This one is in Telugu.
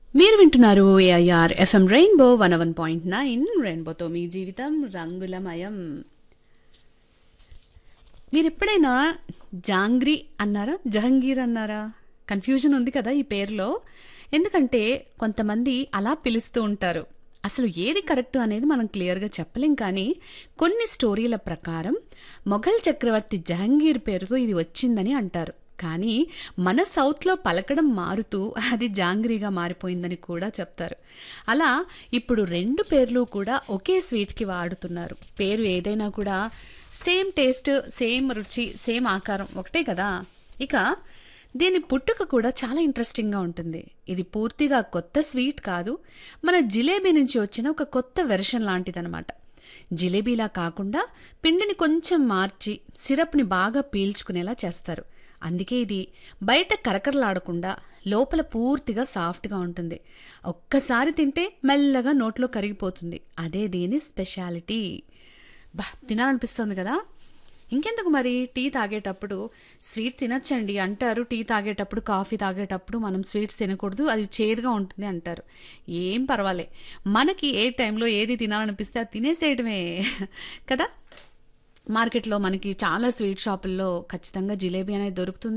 మీరు వింటున్నారు AIR FM rainbow one one point nine రెయిన్బోతో మీ జీవితం రంగులమయం మీరు ఎప్పుడైనా జాంగ్రీ అన్నారా జహంగీర్ అన్నారా కన్ఫ్యూజన్ ఉంది కదా ఈ పేరులో ఎందుకంటే కొంతమంది అలా పిలుస్తూ ఉంటారు అసలు ఏది కరెక్ట్ అనేది మనం క్లియర్గా చెప్పలేం కానీ కొన్ని స్టోరీల ప్రకారం మొఘల్ చక్రవర్తి జహంగీర్ పేరుతో ఇది వచ్చిందని అంటారు కానీ మన సౌత్లో పలకడం మారుతూ అది జాంగ్రీగా మారిపోయిందని కూడా చెప్తారు అలా ఇప్పుడు రెండు పేర్లు కూడా ఒకే స్వీట్కి వాడుతున్నారు పేరు ఏదైనా కూడా సేమ్ టేస్ట్ సేమ్ రుచి సేమ్ ఆకారం ఒకటే కదా ఇక దీని పుట్టుక కూడా చాలా ఇంట్రెస్టింగ్గా ఉంటుంది ఇది పూర్తిగా కొత్త స్వీట్ కాదు మన జిలేబీ నుంచి వచ్చిన ఒక కొత్త వెర్షన్ లాంటిదనమాట జిలేబీలా కాకుండా పిండిని కొంచెం మార్చి సిరప్ని బాగా పీల్చుకునేలా చేస్తారు అందుకే ఇది బయట కరకరలాడకుండా లోపల పూర్తిగా సాఫ్ట్గా ఉంటుంది ఒక్కసారి తింటే మెల్లగా నోట్లో కరిగిపోతుంది అదే దీని స్పెషాలిటీ బా తినాలనిపిస్తుంది కదా ఇంకెందుకు మరి టీ తాగేటప్పుడు స్వీట్ తినచ్చండి అంటారు టీ తాగేటప్పుడు కాఫీ తాగేటప్పుడు మనం స్వీట్స్ తినకూడదు అది చేదుగా ఉంటుంది అంటారు ఏం పర్వాలే మనకి ఏ టైంలో ఏది తినాలనిపిస్తే అది తినేసేయడమే కదా మార్కెట్లో మనకి చాలా స్వీట్ షాపుల్లో ఖచ్చితంగా జిలేబీ అనేది దొరుకుతుంది